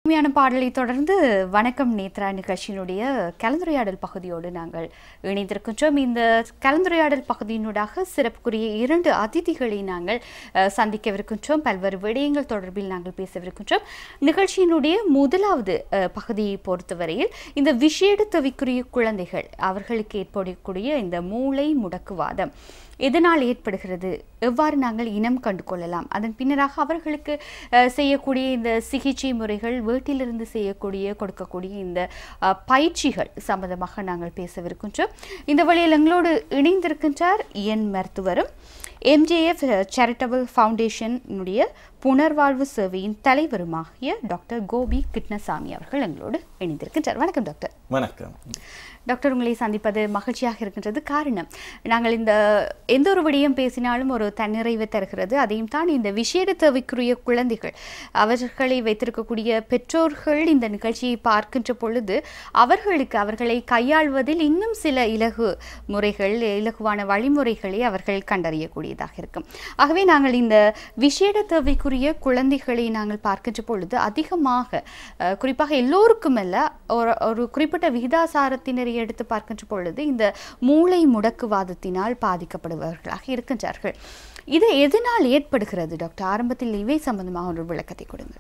உண்மையான பாடலை தொடர்ந்து வணக்கம் நேத்ரா நிகழ்ச்சியினுடைய கலந்துரையாடல் பகுதியோடு நாங்கள் இணைந்திருக்கின்றோம் இந்த கலந்துரையாடல் பகுதியினூடாக சிறப்புக்குரிய இரண்டு அதிதிகளை நாங்கள் அஹ், சந்திக்கவிருக்கின்றோம் பல்வேறு விடயங்கள் தொடர்பில் நாங்கள் பேசவிருக்கின்றோம் நிகழ்ச்சியினுடைய முதலாவது அஹ், பகுதியை பொறுத்தவரையில் இந்த விஷேட தவிக்குரிய குழந்தைகள் அவர்களுக்கு ஏற்படக்கூடிய இந்த மூளை முடக்குவாதம் எதனால் ஏற்படுகிறது எவ்வாறு நாங்கள் இனம் கண்டு கொள்ளலாம் அதன் பின்னராக அவர்களுக்கு அஹ், செய்யக்கூடிய இந்த சிகிச்சை முறைகள் வீட்டிலிருந்து செய்யக்கூடிய கொடுக்கக்கூடிய இந்த அஹ், பயிற்சிகள் சம்பந்தமாக நாங்கள் பேசவிருக்கின்றோம் இந்த வழியில் எங்களோடு இணைந்திருக்கின்றார் என் மருத்துவரும் எம்ஜேஎஃப் சேரிட்டபிள் ஃபவுண்டேஷனுடைய புனர்வாழ்வு சேவையின் தலைவருமாகிய டாக்டர் கோபி கிட்னசாமி அவர்கள் எங்களோடு இணைந்திருக்கின்றார் வணக்கம் டாக்டர் வணக்கம் டாக்டர் உங்களை சந்திப்பது மகிழ்ச்சியாக இருக்கின்றது காரணம் நாங்கள் இந்த எந்த ஒரு விடயம் பேசினாலும் ஒரு தன்னிறைவை தருகிறது அதையும் தான் இந்த விசேட தேவைக்குரிய குழந்தைகள் அவர்களை வைத்திருக்கக்கூடிய பெற்றோர்கள் இந்த நிகழ்ச்சியை பார்க்கின்ற பொழுது அவர்களுக்கு அவர்களை கையாள்வதில் இன்னும் சில இலகு முறைகள் இலகுவான வழிமுறைகளை அவர்கள் கண்டறியக்கூடியதாக இருக்கும் ஆகவே நாங்கள் இந்த விசேட தேவைக்குரிய குழந்தைகளை நாங்கள் பார்க்கின்ற பொழுது அதிகமாக அஹ், குறிப்பாக எல்லோருக்கும் அல்ல ஒரு ஒரு குறிப்பிட்ட விகிதாசாரத்தினரை எடுத்து பார்க்கின்ற பொழுது இந்த மூளை முடக்குவாதத்தினால் பாதிக்கப்படுபவர்களாக இருக்கின்றார்கள் இது எதனால் ஏற்படுகிறது டாக்டர் ஆரம்பத்தில் இவை சம்பந்தமாக ஒரு விளக்கத்தை கொடுங்க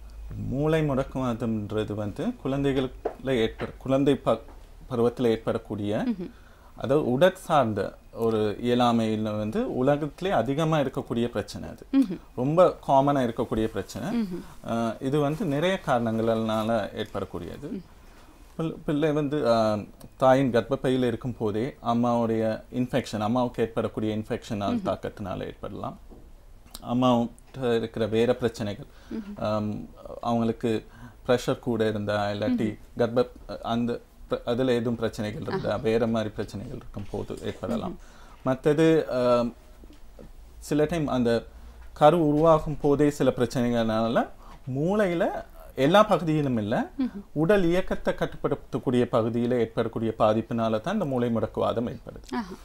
மூளை முடக்குவாதம்ன்றது வந்து குழந்தைகளுக்குள்ள ஏற்பட குழந்தை ப பருவத்தில் ஏற்படக்கூடிய அதாவது உடற் சார்ந்த ஒரு இயலாமையில் வந்து உலகத்திலே அதிகமா இருக்கக்கூடிய பிரச்சனை அது ரொம்ப காமனா இருக்கக்கூடிய பிரச்சனை அஹ் இது வந்து நிறைய காரணங்களால ஏற்படக்கூடியது பிள்ளை- பிள்ளை வந்து ஆஹ், தாயின் கர்ப்பப்பையில் இருக்கும் போதே அம்மாவுடைய இன்ஃபெக்ஷன் அம்மாவுக்கு ஏற்படக்கூடிய இன்ஃபெக்ஷனால் தாக்கத்தினால ஏற்படலாம் அம்மாவுக்கு இருக்கிற வேற பிரச்சனைகள் ஆம், அவங்களுக்கு ப்ரெஷர் கூட இருந்தா இல்லாட்டி கர்ப்ப அந்த பிர- அதுல எதுவும் பிரச்சனைகள் இருந்தா வேற மாதிரி பிரச்சனைகள் இருக்கும் போது ஏற்படலாம் மற்றது ஆம், சில டைம் அந்த கரு உருவாகும் போதே சில பிரச்சனைகள்னால மூளையில எல்லா பகுதியிலும் இல்ல உடல் இயக்கத்தை கட்டுப்படுத்தக்கூடிய பகுதியில ஏற்படக்கூடிய பாதிப்பினால தான் இந்த மூளை முடக்குவாதம் ஏற்படுது ஆஹா.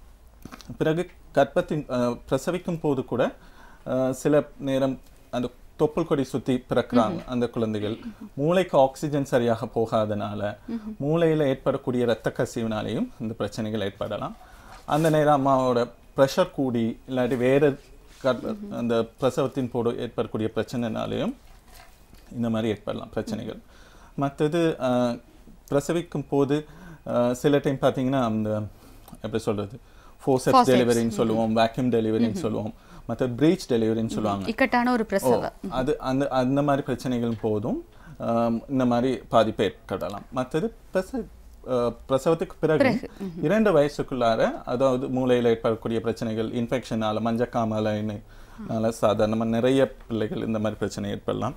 பிறகு கர்ப்பத்தின் அஹ், பிரசவிக்கும் போது கூட அஹ், சில நேரம் அந்த தொப்புள் கொடி சுத்தி பிறக்கிறாங்க அந்த குழந்தைகள் மூளைக்கு ஆக்சிஜன் சரியாக போகாதனால மூளையில ஏற்படக்கூடிய இரத்த கசிவினாலேயும் இந்த பிரச்சனைகள் ஏற்படலாம் அந்த நேரம் அம்மாவோட ப்ரெஷர் கூடி இல்லாட்டி வேற கர்ப்ப- அந்த பிரசவத்தின் போது ஏற்படக்கூடிய பிரச்சனைனாலேயும் இந்த மாதிரி ஏற்படலாம் பிரச்சனைகள் மற்றது அஹ், பிரசவிக்கும் போது அஹ், சில டைம் பார்த்தீங்கன்னா அந்த எப்படி சொல்றது ஃபோர்செப்ஸ் Forceps. டெலிவரின்னு சொல்லுவோம் வேக்யூம் டெலிவரின்னு சொல்லுவோம் மற்ற பிரீச் டெலிவரின்னு சொல்லுவாங்க இக்கட்டான ஒரு ஓ, பிரசவ அது அந்த அந்த மாதிரி பிரச்சனைகள் போதும் ஆம், இந்த மாதிரி பாதிப்பு ஏற்படலாம் மற்றது பிரச அஹ், பிரசவத்துக்கு பிறகு இரண்டு வயசுக்குள்ளார அதாவது மூளையில் ஏற்படக்கூடிய பிரச்சனைகள் இன்ஃபெக்ஷனால மஞ்சக்காமலைனால சாதாரணமா நிறைய பிள்ளைகள் இந்த மாதிரி பிரச்சனை ஏற்படலாம்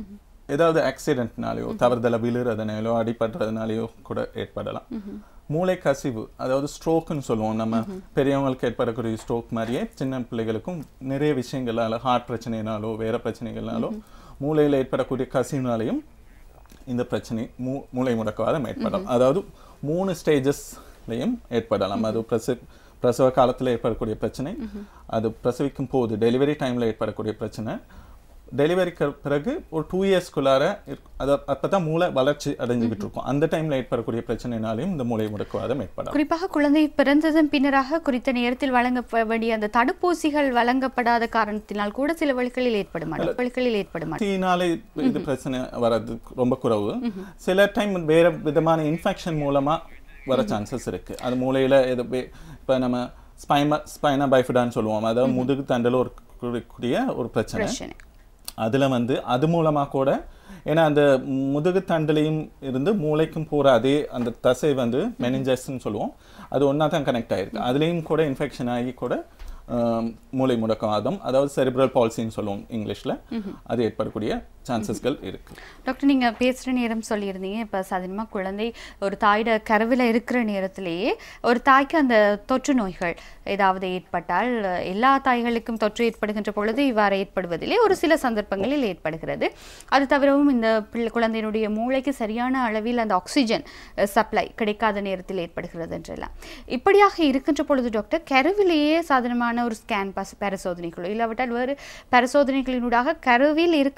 ஏதாவது ஆக்சிடென்ட்னாலேயோ தவறுதல விழுறதுனாலோ அடிபடுறதுனாலயோ கூட ஏற்படலாம் மூளை கசிவு அதாவது ஸ்ட்ரோக்குன்னு சொல்லுவோம் நம்ம பெரியவங்களுக்கு ஏற்படக்கூடிய ஸ்ட்ரோக் மாதிரியே சின்ன பிள்ளைகளுக்கும் நிறைய விஷயங்களால ஹார்ட் பிரச்சனைனாலோ வேற பிரச்சனைகள்னாலோ மூளையில ஏற்படக்கூடிய கசிவுனாலையும் இந்த பிரச்சனை மூ மூளை முடக்குவாதம் ஏற்படலாம் அதாவது மூணு ஸ்டேஜஸ்லையும் ஏற்படலாம் அது பிரசவ பிரசவ காலத்துல ஏற்படக்கூடிய பிரச்சனை அது பிரசவிக்கும் போது டெலிவரி டைம்ல ஏற்படக்கூடிய பிரச்சனை டெலிவரிக்கு பிறகு ஒரு டூ இயர்ஸ்க்குள்ளார அது அப்பதான் மூளை வளர்ச்சி அடைஞ்சுக்கிட்டு இருக்கும் அந்த டைம்ல ஏற்படக்கூடிய பிரச்சனைனாலையும் இந்த மூளை முடக்குவாதம் ஏற்படலாம் குறிப்பாக குழந்தை பிறந்ததன் பின்னராக குறித்த நேரத்தில் வழங்க வேண்டிய அந்த தடுப்பூசிகள் வழங்கப்படாத காரணத்தினால் கூட சில வழிகளில் ஏற்படும் வழிகளில் ஏற்படும் தீனாலே இது பிரச்சனை வர்றது ரொம்ப குறைவு சில டைம் வேற விதமான இன்ஃபெக்ஷன் மூலமா வர சான்சஸ் இருக்கு அது மூளையில எது வே- இப்ப நம்ம ஸ்பைமா ஸ்பைனா பைஃபிடான்னு சொல்லுவோம் அதாவது முதுகு தண்டல ஒரு கூடிய ஒரு பிரச்சனை பிரச்சனை அதுல வந்து அது மூலமா கூட ஏன்னா அந்த முதுகு தண்டுலையும் இருந்து மூளைக்கும் போற அதே அந்த தசை வந்து மெனிஞ்சஸ்ன்னு சொல்லுவோம் அது ஒண்ணா தான் கனெக்ட் ஆயிருக்கு அதுலயும் கூட இன்ஃபெக்ஷன் ஆகி கூட ஆம், மூளை முடக்கவாதம் அதாவது செரிப்ரல் பால்சின்னு சொல்லுவோம் இங்கிலீஷ்ல அது ஏற்படக்கூடிய சான்சஸ்கள் இருக்கு டாக்டர் நீங்க பேசுற நேரம் சொல்லியிருந்தீங்க இப்ப சாதாரணமா குழந்தை ஒரு தாயோட கருவில இருக்கிற நேரத்திலேயே ஒரு தாய்க்கு அந்த தொற்று நோய்கள் ஏதாவது ஏற்பட்டால் எல்லா தாய்களுக்கும் தொற்று ஏற்படுகின்ற பொழுது இவ்வாறு ஏற்படுவதிலே ஒரு சில சந்தர்ப்பங்களில் ஏற்படுகிறது அது தவிரவும் இந்த பிள்ளை குழந்தையினுடைய மூளைக்கு சரியான அளவில் அந்த ஆக்சிஜன் சப்ளை கிடைக்காத நேரத்தில் ஏற்படுகிறது என்றெல்லாம் இப்படியாக இருக்கின்ற பொழுது டாக்டர் கருவிலேயே சாதாரணமான ஒரு ஸ்கேன் பஸ் பரிசோதனைகளோ இல்லாவிட்டால் வேறு பரிசோதனைகளினூடாக கருவில் இருக்கின்ற பொழுது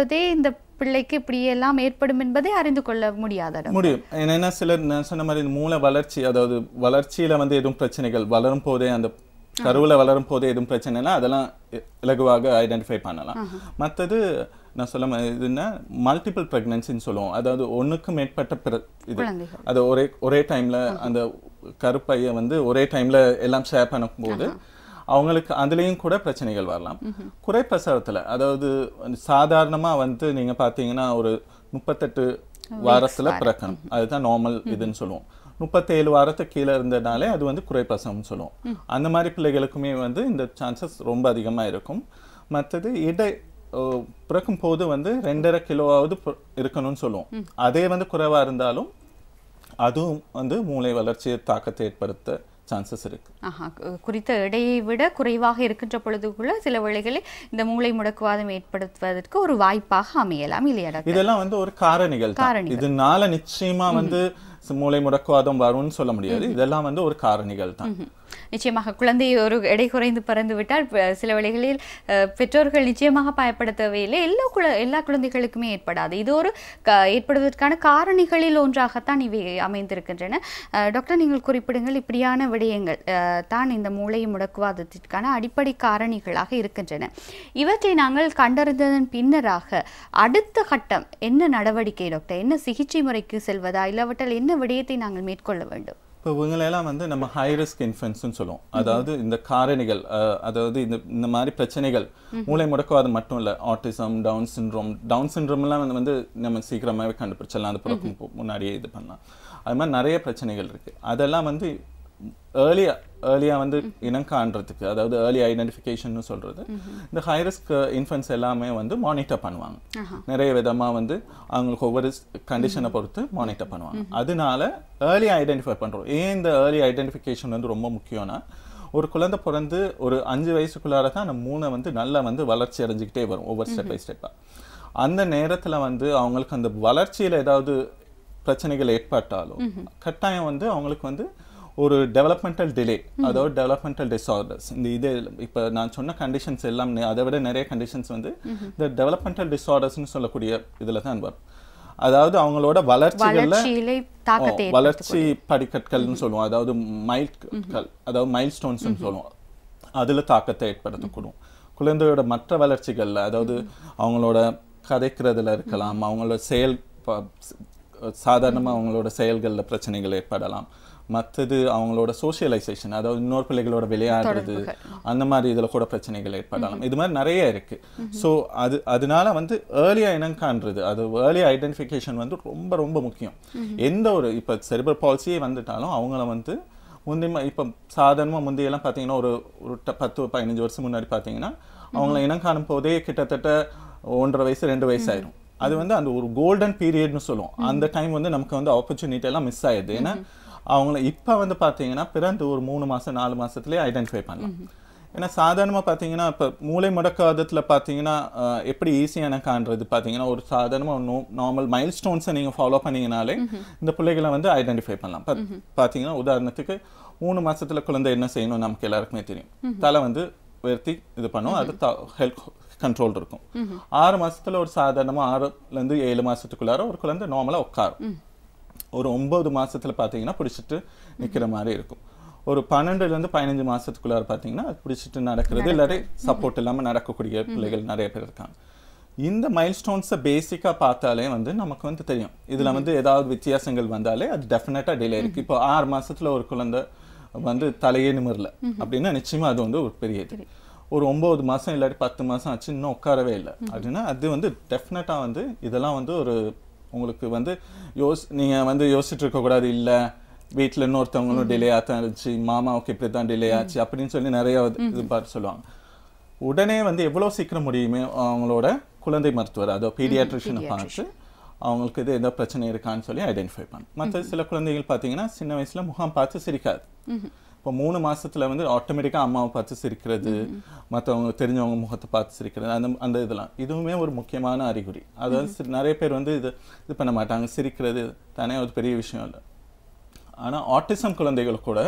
பொழுதே இந்த பிள்ளைக்கு இப்படி எல்லாம் ஏற்படும் என்பதை அறிந்து கொள்ள முடியாத முடியும் என்னன்னா சிலர் நான் சொன்ன மாதிரி இந்த மூளை வளர்ச்சி அதாவது வளர்ச்சியில வந்து எதுவும் பிரச்சனைகள் வளரும் போதே அந்த கருவுல வளரும் போதே எதுவும் பிரச்சனைனா அதெல்லாம் இ- இலகுவாக ஐடென்டிஃபை பண்ணலாம் மத்தது நான் சொல்ல மாதிரி இதுன்னா மல்டிபிள் ப்ரெக்னன்சின்னு சொல்லுவோம் அதாவது ஒண்ணுக்கு மேற்பட்ட பிற- இது குழந்தைகள் அது ஒரே ஒரே டைம்ல அந்த கருப்பையை வந்து ஒரே டைம்ல எல்லாம் ஷேர் பண்ணும்போது அவங்களுக்கு அதுலேயும் கூட பிரச்சனைகள் வரலாம் குறை பிரசவத்துல அதாவது சாதாரணமா வந்து நீங்க பாத்தீங்கன்னா ஒரு முப்பத்தெட்டு வாரத்துல பிறக்கணும் அதுதான் நார்மல் இதுன்னு சொல்லுவோம் முப்பத்தேழு வாரத்துக்கு கீழே இருந்தனாலே அது வந்து குறை பிரசவம்னு சொல்லுவோம் அந்த மாதிரி பிள்ளைகளுக்குமே வந்து இந்த சான்சஸ் ரொம்ப அதிகமா இருக்கும் மற்றது இடை ஓ, பிறக்கும் போது வந்து ரெண்டரை கிலோவாவது பு- இருக்கணும்னு சொல்லுவோம் அதே வந்து குறைவா இருந்தாலும் அதுவும் வந்து மூளை வளர்ச்சியை தாக்கத்தை ஏற்படுத்த சான்சஸ் இருக்கு ஆஹா கு- குறித்த எடையை விட குறைவாக இருக்கின்ற பொழுதுக்குள்ள சில வேளைகளில் இந்த மூளை முடக்குவாதம் ஏற்படுத்துவதற்கு ஒரு வாய்ப்பாக அமையலாம் இல்லையா டாக்டர் இதெல்லாம் வந்து ஒரு காரணிகள் தான் காரணிகள். இதனால நிச்சயமா வந்து சி- மூளை முடக்குவாதம் வரும்னு சொல்ல முடியாது இதெல்லாம் வந்து ஒரு காரணிகள் தான் ம்ஹும். நிச்சயமாக குழந்தை ஒரு எடை குறைந்து பிறந்து விட்டால் ப- சில வேளைகளில் அஹ், பெற்றோர்கள் நிச்சயமாக பயப்பட தேவையில்லை எல்லா குழ எல்லா குழந்தைகளுக்குமே ஏற்படாது இது ஒரு க ஏற்படுவதற்கான காரணிகளில் ஒன்றாகத்தான் இவை அமைந்திருக்கின்றன அஹ், டாக்டர் நீங்கள் குறிப்பிடுங்கள் இப்படியான விடயங்கள் அஹ், தான் இந்த மூளை முடக்குவாதத்திற்கான அடிப்படை காரணிகளாக இருக்கின்றன இவற்றை நாங்கள் கண்டறிந்ததன் பின்னராக அடுத்த கட்டம் என்ன நடவடிக்கை டாக்டர் என்ன சிகிச்சை முறைக்கு செல்வதா இல்லாவிட்டால் என்ன விடயத்தை நாங்கள் மேற்கொள்ள வேண்டும் இப்போ இவங்களெல்லாம் வந்து நம்ம ஹை ரிஸ்க் இன்ஃபென்ட்ஸ்னு சொல்லுவோம் அதாவது இந்த காரணிகள் அஹ், அதாவது இந்த இந்த மாதிரி பிரச்சனைகள் மூளை முடக்குவாதம் மட்டும் இல்லை ஆட்டிசம் டவுன் சிண்ட்ரோம் டவுன் சிண்ட்ரோம்லாம் வந்து வந்து நம்ம சீக்கிரமாகவே கண்டுபிடிச்சிடலாம் அது பிறக்கும் போ- முன்னாடியே இது பண்ணலாம் அது மாதிரி நிறைய பிரச்சனைகள் இருக்கு அதெல்லாம் வந்து ஏர்லியா ஏர்லியா வந்து இனம் காண்றதுக்கு அதாவது ஏர்லி ஐடென்டிஃபிகேஷன் சொல்றது இந்த ஹை ரிஸ்க் இன்ஃபென்ட்ஸ் எல்லாமே வந்து மானிட்டர் பண்ணுவாங்க நிறைய விதமா வந்து அவங்களுக்கு ஒவ்வொரு கண்டிஷனை பொறுத்து மானிட்டர் பண்ணுவாங்க அதனால ஏர்லி ஐடென்டிஃபை பண்றோம் ஏன் இந்த ஏர்லி ஐடென்டிஃபிகேஷன் வந்து ரொம்ப முக்கியம்னா ஒரு குழந்தை பிறந்து ஒரு அஞ்சு வயசுக்குள்ளார தான் அந்த மூளை வந்து நல்லா வந்து வளர்ச்சி அடைஞ்சுக்கிட்டே வரும் ஒவ்வொரு ஸ்டெப் பை ஸ்டெப்பாக அந்த நேரத்துல வந்து அவங்களுக்கு அந்த வளர்ச்சியில ஏதாவது பிரச்சனைகள் ஏற்பட்டாலும் கட்டாயம் வந்து அவங்களுக்கு வந்து ஒரு டெவலப்மெண்டல் டிலே அதாவது டெவலப்மெண்டல் டிஸார்டர்ஸ் இந்த இது இப்போ நான் சொன்ன கண்டிஷன்ஸ் எல்லாம் நெ- அதை விட நிறைய கண்டிஷன்ஸ் வந்து இந்த டெவலப்மெண்டல் டிஸார்டர்ஸ்னு சொல்லக்கூடிய இதுல தான் வரும் அதாவது அவங்களோட வளர்ச்சிகள்ல வளர்ச்சியிலே தாக்கத்தை ஓ, வளர்ச்சி படிக்கற்கள்னு சொல்லுவோம் அதாவது மைல் கல் அதாவது மைல் ஸ்டோன்ஸ் சொல்லுவோம் அதுல தாக்கத்தை ஏற்படுத்தக்கூடும் குழந்தையோட மற்ற வளர்ச்சிகள்ல அதாவது அவங்களோட கதைக்கிறதுல இருக்கலாம் அவங்களோட செயல் ப- சாதாரணமா அவங்களோட செயல்கள்ல பிரச்சனைகள் ஏற்படலாம் மற்றது அவங்களோட சோஷியலைசேஷன் அதாவது இன்னொரு பிள்ளைகளோட விளையாடுறது அந்த மாதிரி இதுல கூட பிரச்சனைகள் ஏற்படலாம் இது மாதிரி நிறைய இருக்கு ஸோ அது அதனால வந்து ஏர்லியா இனம் காண்றது அது ஏர்லி ஐடென்டிஃபிகேஷன் வந்து ரொம்ப ரொம்ப முக்கியம் எந்த ஒரு இப்போ செரிபர் பாலிசியே வந்துட்டாலும் அவங்கள வந்து முந்தைய இப்போ சாதாரணமாக முந்தையெல்லாம் பார்த்தீங்கன்னா ஒரு ஒரு ட- பத்து பதினஞ்சு வருஷம் முன்னாடி பார்த்தீங்கன்னா அவங்கள இனம் காணும் போதே கிட்டத்தட்ட ஒன்றரை வயசு ரெண்டு வயசு ஆயிரும் அது வந்து அந்த ஒரு கோல்டன் பீரியட்னு சொல்லுவோம் அந்த டைம் வந்து நமக்கு வந்து ஆப்பர்ச்சுனிட்டி எல்லாம் மிஸ் ஆயிடுது ஏன்னா அவங்கள இப்போ வந்து பார்த்தீங்கன்னா பிறந்து ஒரு மூணு மாசம் நாலு மாசத்துலயே ஐடென்டிஃபை பண்ணலாம் ஏன்னா சாதாரணமாக பார்த்தீங்கன்னா இப்போ மூளை முடக்காதத்தில் பார்த்தீங்கன்னா அஹ், எப்படி ஈஸியான காண்றது பார்த்தீங்கன்னா ஒரு சாதாரணமாக நோ நார்மல் மைல் ஸ்டோன்ஸை நீங்கள் ஃபாலோ பண்ணீங்கனாலே இந்த பிள்ளைகளை வந்து ஐடென்டிஃபை பண்ணலாம் பா- பார்த்தீங்கன்னா உதாரணத்துக்கு மூணு மாசத்துல குழந்தை என்ன செய்யணும் நமக்கு எல்லாருக்குமே தெரியும் தலை வந்து உயர்த்தி இது பண்ணும் அது ஹெல்த் கண்ட்ரோல் இருக்கும் ஆறு மாசத்துல ஒரு சாதாரணமா ஆறுல இருந்து ஏழு மாசத்துக்குள்ளார ஒரு குழந்தை நார்மலா உட்காரும் ஒரு ஒன்பது மாசத்துல பாத்தீங்கன்னா பிடிச்சிட்டு நிக்கிற மாதிரி இருக்கும் ஒரு பன்னெண்டுல இருந்து பதினஞ்சு மாசத்துக்குள்ளார பாத்தீங்கன்னா அது பிடிச்சிட்டு நடக்கிறது இல்லாட்டி சப்போர்ட் இல்லாம நடக்கக்கூடிய பிள்ளைகள் நிறைய பேர் இருக்காங்க இந்த மைல்ஸ்டோன்ஸை பேசிக்காக பார்த்தாலே வந்து நமக்கு வந்து தெரியும் இதுல வந்து ஏதாவது வித்தியாசங்கள் வந்தாலே அது டெஃபினட்டா டிலே இருக்கு இப்போ ஆறு மாசத்துல ஒரு குழந்தை வந்து தலையே நிமிரல அப்படின்னா நிச்சயமா அது வந்து ஒரு பெரிய இது ஒரு ஒன்பது மாசம் இல்லாட்டி பத்து மாசம் ஆச்சு இன்னும் உட்காரவே இல்லை அப்படின்னா அது வந்து டெஃபினட்டா வந்து இதெல்லாம் வந்து ஒரு உங்களுக்கு வந்து யோஸ் நீங்க வந்து யோசிச்சுட்டு இருக்க கூடாது இல்ல வீட்ல இன்னொருத்தவங்களும் டிலே ஆத்தான் இருந்துச்சு மாமாவுக்கு இப்படி தான் டிலே ஆச்சு அப்படின்னு சொல்லி நிறைய இது- இது பார்த்து சொல்லுவாங்க உடனே வந்து எவ்வளவு சீக்கிரம் முடியுமே அவங்களோட குழந்தை மருத்துவர் அதோ பீடியாட்ரிஷனை பார்த்து அவங்களுக்கு இது ஏதோ பிரச்சனை இருக்கான்னு சொல்லி ஐடென்டிஃபை பண்ணும் மற்ற சில குழந்தைகள் பார்த்தீங்கன்னா சின்ன வயசுல முகம் பார்த்து சிரிக்காது இப்போ மூணு மாசத்துல வந்து ஆட்டோமேட்டிக்காக அம்மாவை பார்த்து சிரிக்கிறது மற்றவங்க தெரிஞ்சவங்க முகத்தை பார்த்து சிரிக்கிறது அந்த அந்த இதெல்லாம் இதுவுமே ஒரு முக்கியமான அறிகுறி அதாவது சி- நிறைய பேர் வந்து இது இது பண்ண மாட்டாங்க சிரிக்கிறது தானே ஒரு பெரிய விஷயம் இல்லை ஆனா ஆட்டிசம் குழந்தைகள் கூட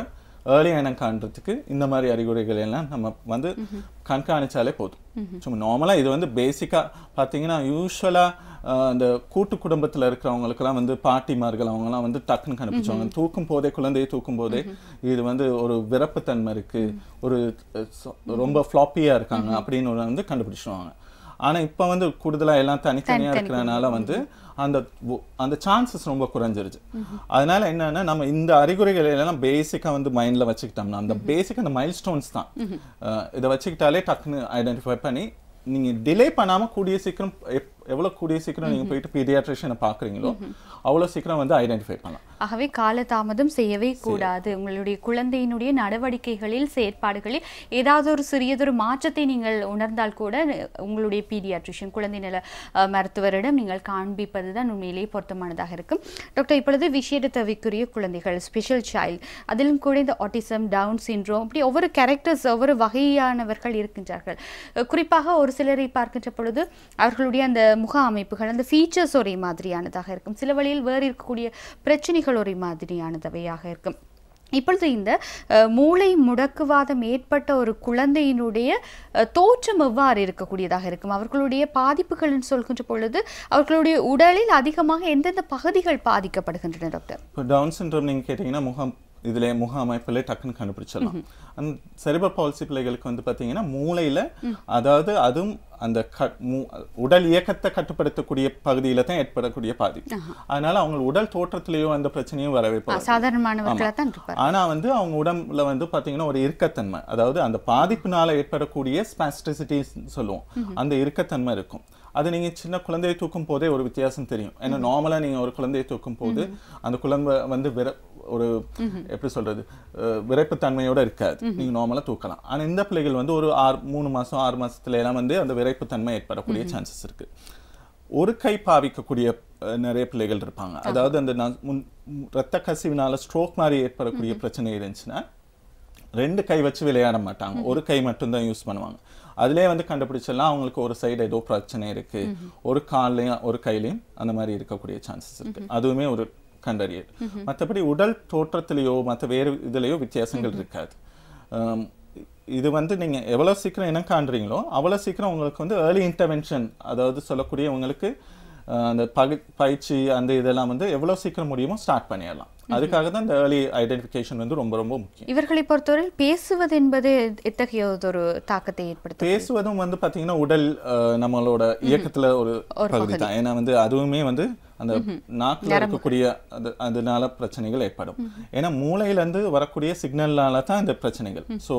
ஏர்லியாக இனம் காண்றதுக்கு இந்த மாதிரி அறிகுறிகள் எல்லாம் நம்ம வந்து கண்காணிச்சாலே போதும் சும்மா நார்மலாக இது வந்து பேசிக்காக பார்த்தீங்கன்னா யூஸ்வலாக அந்த கூட்டு குடும்பத்தில் இருக்கிறவங்களுக்கெல்லாம் வந்து பாட்டிமார்கள் அவங்கலாம் வந்து டக்குன்னு கண்டுபிடிச்சாங்க தூக்கும் போதே குழந்தையை தூக்கும் போதே இது வந்து ஒரு விரப்புத்தன்மை இருக்கு ஒரு அஹ், சொ- ரொம்ப ஃப்ளாப்பியாக இருக்காங்க அப்படின்னு ஒரு வந்து கண்டுபிடிச்சிடுவாங்க ஆனா இப்போ வந்து கூடுதலா எல்லாம் தனித்தனியா இருக்கிறதுனால வந்து அந்த ஒ- அந்த சான்சஸ் ரொம்ப குறைஞ்சிருச்சு அதனால என்னன்னா நம்ம இந்த அறிகுறிகள் எல்லாம் பேசிக்கா வந்து மைண்ட்ல வச்சுக்கிட்டோம்னா அந்த பேசிக் அந்த மைல் ஸ்டோன்ஸ் தான் அஹ் இதை வச்சுக்கிட்டாலே டக்குன்னு ஐடென்டிஃபை பண்ணி நீங்க டிலே பண்ணாம கூடிய சீக்கிரம் எப்- எவ்வளவு கூடிய சீக்கிரம் நீங்க போயிட்டு பீடியாட்ரிஷியனை பாக்குறீங்களோ அவ்வளவு சீக்கிரம் வந்து ஐடென்டிஃபை பண்ணலாம் ஆகவே காலதாமதம் செய்யவே கூடாது உங்களுடைய குழந்தையினுடைய நடவடிக்கைகளில் செயற்பாடுகளில் ஏதாவது ஒரு சிறியதொரு மாற்றத்தை நீங்கள் உணர்ந்தால் கூட உங்களுடைய பீடியாட்ரிஷியன் குழந்தை நல அஹ், மருத்துவரிடம் நீங்கள் காண்பிப்பது தான் உண்மையிலேயே பொருத்தமானதாக இருக்கும் டாக்டர் இப்பொழுது விஷேட தேவைக்குரிய குழந்தைகள் ஸ்பெஷல் சைல்டு அதிலும் கூட இந்த ஆட்டிசம் டவுன் சின்ட்ரோம் இப்படி ஒவ்வொரு கேரக்டர்ஸ் ஒவ்வொரு வகையானவர்கள் இருக்கின்றார்கள் அஹ், குறிப்பாக ஒரு சிலரை பார்க்கின்ற பொழுது அவர்களுடைய அந்த முக அமைப்புகள் அந்த ஃபீச்சர்ஸ் ஒரே மாதிரியானதாக இருக்கும் சில வழியில் வேறு இருக்கக்கூடிய பிரச்சனைகள் ஒரே மாதிரியானதவையாக இருக்கும் இப்பொழுது இந்த அஹ், மூளை முடக்குவாதம் ஏற்பட்ட ஒரு குழந்தையினுடைய அஹ், தோற்றம் எவ்வாறு இருக்கக்கூடியதாக இருக்கும் அவர்களுடைய பாதிப்புகள்னு சொல்கின்ற பொழுது அவர்களுடைய உடலில் அதிகமாக எந்தெந்த பகுதிகள் பாதிக்கப்படுகின்றன டாக்டர் இப்போ டவுன் சிண்ட்ரோம் நீங்க கேட்டீங்கன்னா முகம் இதுல முக அமைப்புல டக்குன்னு கண்டுபிடிச்சிடலாம் அந்த செரிபர் பால்சி பிள்ளைகளுக்கு வந்து பாத்தீங்கன்னா மூளையில அதாவது அதுவும் அந்த க- மூ- உடல் இயக்கத்தை கட்டுப்படுத்தக்கூடிய பகுதியில தான் ஏற்படக்கூடிய பாதிப்பு அதனால அவங்க உடல் தோற்றத்திலேயோ அந்த பிரச்சனையும் வரவே போகாது. சாதாரணமானவர்களாக தான் இருப்பார் ஆனா வந்து அவங்க உடம்புல வந்து பாத்தீங்கன்னா ஒரு இறுக்கத்தன்மை அதாவது அந்த பாதிப்பினால ஏற்படக்கூடிய ஸ்பாஸ்டிசிட்டி சொல்லுவோம் அந்த இறுக்கத்தன்மை இருக்கும் அது நீங்க சின்ன குழந்தையை தூக்கும் போதே ஒரு வித்தியாசம் தெரியும் ஏன்னா நார்மலா நீங்க ஒரு குழந்தையை தூக்கும் போது அந்த குழந்தை வந்து விர ஒரு எப்படி சொல்றது அஹ், விரைப்புத்தன்மையோட இருக்காது நீங்க நார்மலா தூக்கலாம் ஆனா இந்த பிள்ளைகள் வந்து ஒரு ஆறு மூணு மாசம் ஆறு மாசத்துல எல்லாம் வந்து அந்த விரைப்புத்தன்மை ஏற்படக்கூடிய சான்சஸ் இருக்கு ஒரு கை பாவிக்கக்கூடிய அஹ், நிறைய பிள்ளைகள் இருப்பாங்க அதாவது அந்த ந- முன் ரத்த கசிவினால ஸ்ட்ரோக் மாதிரி ஏற்படக்கூடிய பிரச்சனை இருந்துச்சுன்னா ரெண்டு கை வச்சு விளையாட மாட்டாங்க ஒரு கை மட்டும்தான் யூஸ் பண்ணுவாங்க அதிலே வந்து கண்டுபிடிச்செல்லாம் அவங்களுக்கு ஒரு சைடு ஏதோ பிரச்சனை இருக்கு ஒரு கால்லையும் ஒரு கையிலையும் அந்த மாதிரி இருக்கக்கூடிய சான்சஸ் இருக்கு அதுவுமே ஒரு கண்டறியல் மற்றபடி உடல் தோற்றத்திலேயோ மற்ற வேறு இதுலேயோ வித்தியாசங்கள் இருக்காது ஆம், இது வந்து நீங்க எவ்வளவு சீக்கிரம் இனம் காண்றீங்களோ அவ்வளவு சீக்கிரம் உங்களுக்கு வந்து ஏர்லி இன்டர்வென்ஷன் அதாவது சொல்லக்கூடிய உங்களுக்கு அஹ், அந்த பகி பயிற்சி அந்த இதெல்லாம் வந்து எவ்வளவு சீக்கிரம் முடியுமோ ஸ்டார்ட் பண்ணிடலாம் அதுக்காக தான் இந்த ஏர்லி ஐடென்டிஃபிகேஷன் வந்து ரொம்ப ரொம்ப முக்கியம் இவர்களை பொறுத்தவரையில் பேசுவது என்பது எத்தகையதொரு தாக்கத்தை ஏற்படுத்தும் பேசுவதும் வந்து பாத்தீங்கன்னா உடல் அஹ், நம்மளோட இயக்கத்துல ஒரு பகுதி தான் ஏன்னா வந்து அதுவுமே வந்து அந்த நாக்குல இருக்கக்கூடிய அது அதனால பிரச்சனைகள் ஏற்படும் ஏன்னா மூளையில இருந்து வரக்கூடிய சிக்னல்னால தான் இந்த பிரச்சனைகள் ஸோ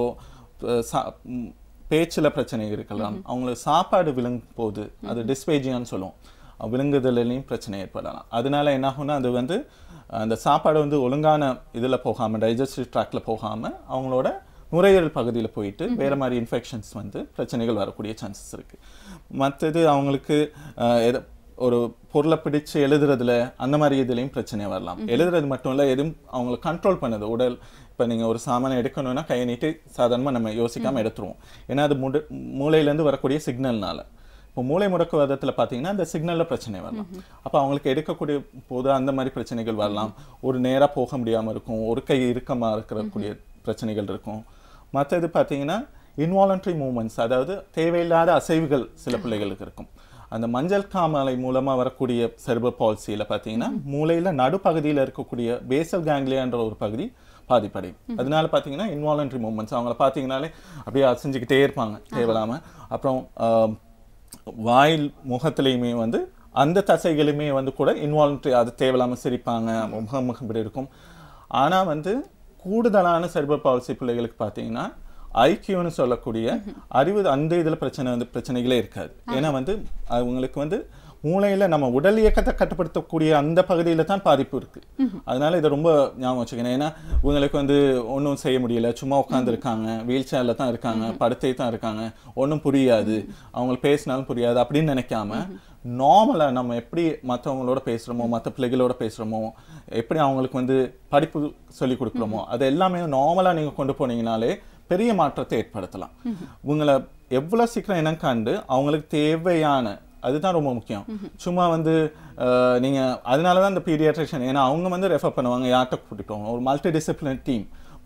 பேச்சுல பிரச்சனை இருக்கலாம் அவங்களுக்கு சாப்பாடு விழுங்கும் போது அது டிஸ்பேஜியான்னு சொல்லுவோம் அஹ் விழுங்குதலையும் பிரச்சனை ஏற்படலாம் அதனால என்ன ஆகும்னா அது வந்து அந்த சாப்பாடு வந்து ஒழுங்கான இதுல போகாம டைஜஸ்டிவ் ட்ராக்ல போகாம அவங்களோட நுரையீரல் பகுதியில போயிட்டு வேற மாதிரி இன்ஃபெக்ஷன்ஸ் வந்து பிரச்சனைகள் வரக்கூடிய சான்சஸ் இருக்கு மற்றது அவங்களுக்கு அஹ், எத- ஒரு பொருளை பிடிச்சு எழுதுறதுல அந்த மாதிரி இதுலயும் பிரச்சனை வரலாம் எழுதுறது மட்டும் இல்ல எதுவும் அவங்களை கண்ட்ரோல் பண்ணுது உடல் இப்ப நீங்க ஒரு சாமானை எடுக்கணும்னா கையை நீட்டி சாதாரணமா நம்ம யோசிக்காம எடுத்துருவோம் ஏன்னா அது முடு மூளையில இருந்து வரக்கூடிய சிக்னல்னால இப்போ மூளை முடக்குவாதத்துல பாத்தீங்கன்னா அந்த சிக்னல்ல பிரச்சனை வரலாம் அப்ப அவங்களுக்கு எடுக்கக்கூடிய போது அந்த மாதிரி பிரச்சனைகள் வரலாம் ஒரு நேரா போக முடியாம இருக்கும் ஒரு கை இறுக்கமா இருக்கக்கூடிய பிரச்சனைகள் இருக்கும் மற்றது பாத்தீங்கன்னா இன்வாலன்ட்ரி மூமெண்ட்ஸ் அதாவது தேவையில்லாத அசைவுகள் சில பிள்ளைகளுக்கு இருக்கும் அந்த மஞ்சள் காமாலை மூலமா வரக்கூடிய செர்பர் பால்சியில பாத்தீங்கன்னா மூளையில நடுப்பகுதியில இருக்கக்கூடிய பேசல் கேங்லியான்ற ஒரு பகுதி பாதிப்படையும் அதனால பாத்தீங்கன்னா இன்வாலன்ட்ரி மூமெண்ட்ஸ் அவங்கள பாத்தீங்கன்னாலே அப்படியே அசைஞ்சுக்கிட்டே இருப்பாங்க தேவையில்லாம அப்புறம் ஆம், வாயில் முகத்திலையுமே வந்து அந்த தசைகளுமே வந்து கூட இன்வால்வ்ட்ரி அது தேவையில்லாம சிரிப்பாங்க முகம் முகம் இப்படி இருக்கும் ஆனா வந்து கூடுதலான செர்பர் பால்சி பிள்ளைகளுக்கு பார்த்தீங்கன்னா ஐக்கியூன்னு சொல்லக்கூடிய அறிவு அந்த இதுல பிரச்சனை வந்து பிரச்சனைகளே இருக்காது ஏன்னா வந்து அவங்களுக்கு வந்து மூளையில நம்ம உடல் இயக்கத்தை கட்டுப்படுத்தக்கூடிய அந்த பகுதியில தான் பாதிப்பு இருக்கு அதனால இதை ரொம்ப ஞாபகம் வச்சுக்கணும் ஏன்னா இவங்களுக்கு வந்து ஒன்றும் செய்ய முடியல சும்மா உட்கார்ந்து இருக்காங்க வீல் சேர்ல தான் இருக்காங்க படுத்தே தான் இருக்காங்க ஒன்றும் புரியாது அவங்களுக்கு பேசினாலும் புரியாது அப்படின்னு நினைக்காம நார்மலா நம்ம எப்படி மற்றவங்களோட பேசுறோமோ மற்ற பிள்ளைகளோட பேசுறோமோ எப்படி அவங்களுக்கு வந்து படிப்பு சொல்லி கொடுக்குறோமோ அது எல்லாமே நார்மலா நீங்க கொண்டு போனீங்கனாலே பெரிய மாற்றத்தை ஏற்படுத்தலாம் உங்களை எவ்வளவு சீக்கிரம் இனம் கண்டு அவங்களுக்கு தேவையான அதுதான் ரொம்ப முக்கியம் சும்மா வந்து அஹ், நீங்க அதனால தான் இந்த பீடியாட்ரிஷியன் ஏன்னா அவங்க வந்து ரெஃபர் பண்ணுவாங்க யார்கிட்ட கூட்டிட்டு போவாங்க ஒரு மல்டி டிசிப்ளின் டீம்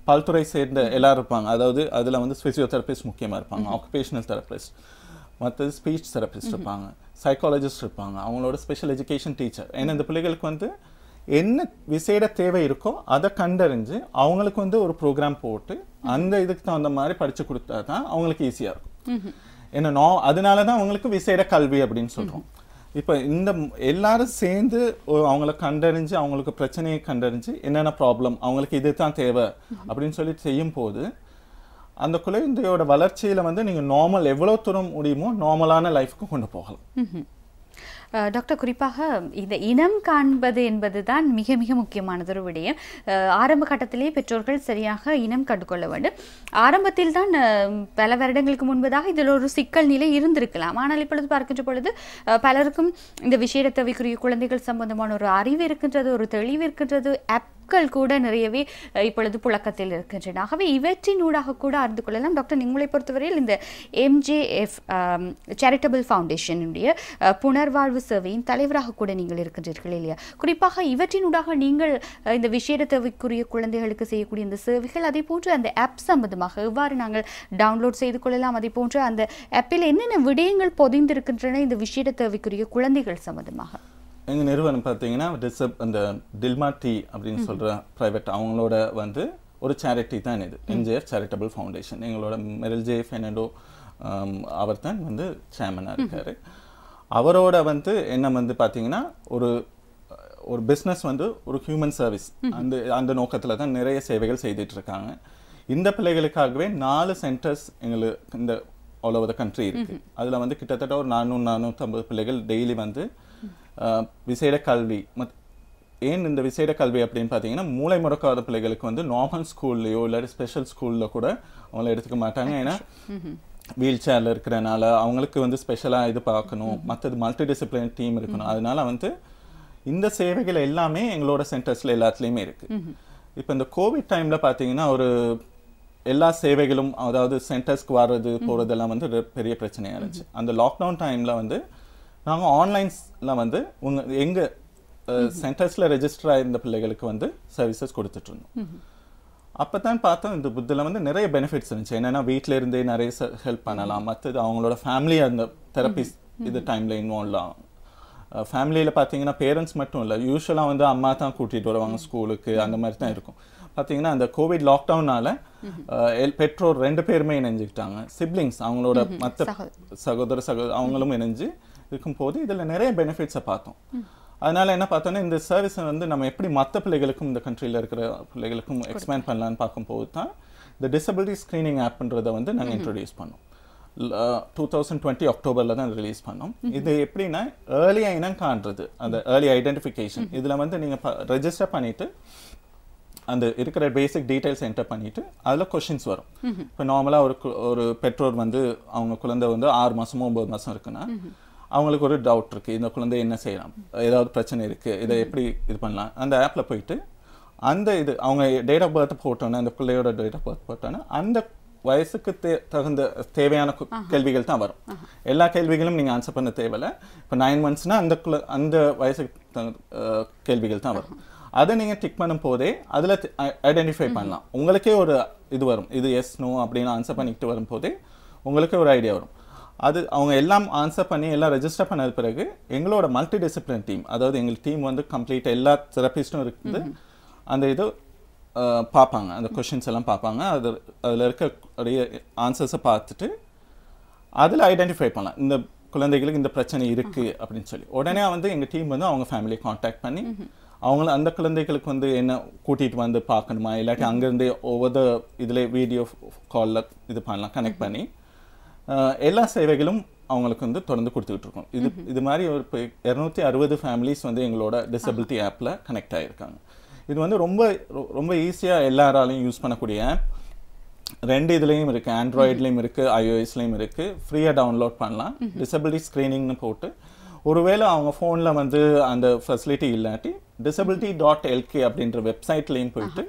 பல்துறை சேர்ந்த எல்லாரும் இருப்பாங்க அதாவது அதில் வந்து ஃபிசியோதெரபிஸ்ட் முக்கியமாக இருப்பாங்க ஆக்குபேஷனல் தெரபிஸ்ட் மற்றது ஸ்பீச் தெரபிஸ்ட் இருப்பாங்க சைக்காலஜிஸ்ட் இருப்பாங்க அவங்களோட ஸ்பெஷல் எஜுகேஷன் டீச்சர் ஏன்னா இந்த பிள்ளைகளுக்கு வந்து என்ன விசேட தேவை இருக்கோ அதை கண்டறிஞ்சு அவங்களுக்கு வந்து ஒரு ப்ரோக்ராம் போட்டு அந்த இதுக்கு தகுந்த மாதிரி படிச்சு கொடுத்தா தான் அவங்களுக்கு ஈஸியாக இருக்கும் ஏன்னா நோ அதனால தான் அவங்களுக்கு விசேட கல்வி அப்படின்னு சொல்றோம் இப்போ இந்த ம்- எல்லாரும் சேர்ந்து ஒ- அவங்கள கண்டறிஞ்சு அவங்களுக்கு பிரச்சனையை கண்டறிஞ்சு என்னென்ன ப்ராப்ளம் அவங்களுக்கு இது தான் தேவை அப்படின்னு சொல்லி செய்யும் போது அந்த குழந்தையோட வளர்ச்சியில வந்து நீங்க நார்மல் எவ்வளவு தூரம் முடியுமோ நார்மலான லைஃப்க்கு கொண்டு போகலாம் ம்ஹும். அஹ், டாக்டர் குறிப்பாக இந்த இனம் காண்பது என்பதுதான் மிக மிக முக்கியமானது ஒரு விடயம் அஹ், ஆரம்ப கட்டத்திலே பெற்றோர்கள் சரியாக இனம் கண்டுகொள்ள வேண்டும் ஆரம்பத்தில் தான் அஹ், பல வருடங்களுக்கு முன்பதாக இதில் ஒரு சிக்கல் நிலை இருந்திருக்கலாம் ஆனால் இப்பொழுது பார்க்கின்ற பொழுது அஹ், பலருக்கும் இந்த விஷய தேவைக்குரிய குழந்தைகள் சம்பந்தமான ஒரு அறிவு இருக்கின்றது ஒரு தெளிவு இருக்கின்றது ஆப்கள் கூட நிறையவே அஹ், இப்பொழுது புழக்கத்தில் இருக்கின்றன ஆகவே இவற்றினூடாக கூட அறிந்து கொள்ளலாம் டாக்டர் உங்களை பொறுத்தவரையில் இந்த எம்ஜேஎஃப் சேரிட்டபிள் ஃபவுண்டேஷனுடைய அஹ், புனர்வாழ்வு சேவையின் தலைவராக கூட நீங்கள் இருக்கின்றீர்கள் இல்லையா குறிப்பாக இவற்றினூடாக நீங்கள் அஹ், இந்த விஷேட தேவைக்குரிய குழந்தைகளுக்கு செய்யக்கூடிய இந்த சேவைகள் அதே போன்று அந்த ஆப் சம்பந்தமாக எவ்வாறு நாங்கள் டவுன்லோட் செய்து கொள்ளலாம் அதே போன்று அந்த ஆப்பில் என்னென்ன விடயங்கள் பொதிந்திருக்கின்றன இந்த விஷேட தேவைக்குரிய குழந்தைகள் சம்பந்தமாக எங்க நிறுவனம் பார்த்தீங்கன்னா டிசப் அந்த டில்மா டி அப்படின்னு சொல்ற பிரைவேட் அவங்களோட வந்து ஒரு சேரிட்டி தான் இது எம்ஜிஎஃப் சேரிட்டபிள் ஃபவுண்டேஷன் எங்களோட மெரில் ஜே ஃபெர்னாண்டோ அவர் தான் வந்து சேர்மனாக இருக்காரு அவரோட வந்து என்ன வந்து பார்த்தீங்கன்னா ஒரு ஒரு பிஸ்னஸ் வந்து ஒரு ஹியூமன் சர்வீஸ் அந்த அந்த நோக்கத்தில் தான் நிறைய சேவைகள் செய்துட்டு இருக்காங்க இந்த பிள்ளைகளுக்காகவே நாலு சென்டர்ஸ் எங்களுக்கு இந்த ஆல் ஓவர் த கண்ட்ரி இருக்கு அதில் வந்து கிட்டத்தட்ட ஒரு நானூறு நானூற்றம்பது பிள்ளைகள் டெய்லி வந்து அஹ், விசேட கல்வி மத் ஏன் இந்த விசேட கல்வி அப்படின்னு பார்த்தீங்கன்னா மூளை முடக்காத பிள்ளைகளுக்கு வந்து நார்மல் ஸ்கூல்லையோ இல்லாட்டி ஸ்பெஷல் ஸ்கூலில் கூட அவங்கள எடுத்துக்க மாட்டாங்க ஏன்னா வீல் சேரில் இருக்கிறனால அவங்களுக்கு வந்து ஸ்பெஷலாக இது பார்க்கணும் மற்றது மல்டி டிசிப்ளின் டீம் இருக்கணும் அதனால வந்து இந்த சேவைகள் எல்லாமே எங்களோட சென்டர்ஸில் எல்லாத்துலேயுமே இருக்கு இப்போ இந்த கோவிட் டைமில் பார்த்தீங்கன்னா ஒரு எல்லா சேவைகளும் அதாவது சென்டர்ஸ்க்கு வர்றது போகிறதெல்லாம் வந்து ஒரு பெரிய பிரச்சனையாக இருந்துச்சு அந்த லாக்டவுன் டைமில் வந்து நாங்கள் ஆன்லைன்ஸில் வந்து உங்க எங்கள் சென்டர்ஸில் ரெஜிஸ்டர் ஆயிருந்த பிள்ளைகளுக்கு வந்து சர்வீசஸ் கொடுத்துட்டு இருந்தோம் அப்போ தான் பார்த்தோம் இந்த புத்தில் வந்து நிறைய பெனிஃபிட்ஸ் இருந்துச்சு என்னன்னா வீட்டில இருந்தே நிறைய ஹெல்ப் பண்ணலாம் மற்றது அவங்களோட ஃபேமிலி அந்த தெரபிஸ் இது டைமில் இன்வால்வ் ஆகும் ஃபேமிலியில் பார்த்தீங்கன்னா பேரண்ட்ஸ் மட்டும் இல்லை யூஸ்வலாக வந்து அம்மா தான் கூட்டிகிட்டு வருவாங்க ஸ்கூலுக்கு அந்த மாதிரி தான் இருக்கும் பார்த்தீங்கன்னா அந்த கோவிட் லாக்டவுனால பெற்றோர் ரெண்டு பேருமே இணைஞ்சுக்கிட்டாங்க சிப்ளிங்ஸ் அவங்களோட மற்ற சகோதர சகோதர அவங்களும் இணைஞ்சு இருக்கும்போது இதில் நிறைய பெனிஃபிட்ஸை பார்த்தோம் அதனால என்ன பார்த்தோன்னா இந்த சர்வீஸை வந்து நம்ம எப்படி மற்ற பிள்ளைகளுக்கும் இந்த கண்ட்ரியில் இருக்கிற பிள்ளைகளுக்கும் எக்ஸ்பேண்ட் பண்ணலான்னு பார்க்கும்போது தான் இந்த டிசபிலிட்டி ஸ்க்ரீனிங் ஆப்ன்றதை வந்து நாங்கள் இன்ட்ரடியூஸ் பண்ணோம் டூ தௌசண்ட் டுவெண்ட்டி அக்டோபரில் தான் ரிலீஸ் பண்ணோம் இது எப்படின்னா ஏர்லியாக இனம் காண்றது அந்த ஏர்லி ஐடென்டிஃபிகேஷன் இதில் வந்து நீங்கள் ரெஜிஸ்டர் பண்ணிட்டு அந்த இருக்கிற பேசிக் டீடைல்ஸ் என்டர் பண்ணிட்டு அதில் கொஷின்ஸ் வரும் இப்போ நார்மலாக ஒரு கு- ஒரு பெற்றோர் வந்து அவங்க குழந்தை வந்து ஆறு மாசமோ ஒன்பது மாசம் இருக்குன்னா அவங்களுக்கு ஒரு டவுட் இருக்கு இந்த குழந்தை என்ன செய்யலாம் ஏதாவது பிரச்சனை இருக்கு இதை எப்படி இது பண்ணலாம் அந்த ஆப்ல போயிட்டு அந்த இது அவங்க டேட் ஆஃப் பர்த் போட்டோன்னே அந்த பிள்ளையோட டேட் ஆஃப் பர்த் போட்டோன்னே அந்த வயசுக்கு தே- தகுந்த தேவையான கு- கேள்விகள் தான் வரும் எல்லா கேள்விகளும் நீங்க ஆன்சர் பண்ண தேவையில்ல இப்போ நைன் மந்த்ஸ்னா அந்த குல- அந்த வயசுக்கு தகுந்த அஹ், கேள்விகள் தான் வரும் அதை நீங்க டிக் பண்ணும் போதே அதுல ஐடென்டிஃபை பண்ணலாம் உங்களுக்கே ஒரு இது வரும் இது எஸ் நோ அப்படின்னு ஆன்சர் பண்ணிக்கிட்டு வரும்போதே உங்களுக்கே ஒரு ஐடியா வரும் அது அவங்க எல்லாம் ஆன்சர் பண்ணி எல்லாம் ரெஜிஸ்டர் பண்ணது பிறகு எங்களோட மல்டி டிசிப்ளின் டீம் அதாவது எங்கள் டீம் வந்து கம்ப்ளீட் எல்லா தெரபிஸ்டும் இருக்குது அந்த இது அஹ், பார்ப்பாங்க அந்த கொஷின்ஸ் எல்லாம் பார்ப்பாங்க அது அதில் இருக்க ஆன்சர்ஸை பார்த்துட்டு அதில் ஐடென்டிஃபை பண்ணலாம் இந்த குழந்தைகளுக்கு இந்த பிரச்சனை இருக்கு அப்படின்னு சொல்லி உடனே வந்து எங்க டீம் வந்து அவங்க ஃபேமிலியை காண்டாக்ட் பண்ணி அவங்கள அந்த குழந்தைகளுக்கு வந்து என்ன கூட்டிட்டு வந்து பார்க்கணுமா இல்லாட்டி அங்கேருந்தே ஒவ்வொரு இதுல வீடியோ காலில் இது பண்ணலாம் கனெக்ட் பண்ணி அஹ், எல்லா சேவைகளும் அவங்களுக்கு வந்து தொடர்ந்து கொடுத்துக்கிட்டு இருக்கோம் இது இது மாதிரி ஒரு இப்போ இரநூத்தி அறுபது ஃபேமிலிஸ் வந்து எங்களோட டிசபிலிட்டி ஆப்பில் கனெக்ட் ஆகியிருக்காங்க இது வந்து ரொம்ப ரொ- ரொம்ப ஈஸியாக எல்லாராலையும் யூஸ் பண்ணக்கூடிய ஆப் ரெண்டு இதுலேயும் இருக்கு ஆண்ட்ராய்ட்லேயும் இருக்கு ஐஓஎஸ்லேயும் இருக்கு ஃப்ரீயாக டவுன்லோட் பண்ணலாம் டிசபிலிட்டி ஸ்க்ரீனிங்னு போட்டு ஒருவேளை அவங்க ஃபோனில் வந்து அந்த ஃபெசிலிட்டி இல்லாட்டி டிசபிலிட்டி டாட் எல்கே அப்படின்ற வெப்சைட்லேயும் போயிட்டு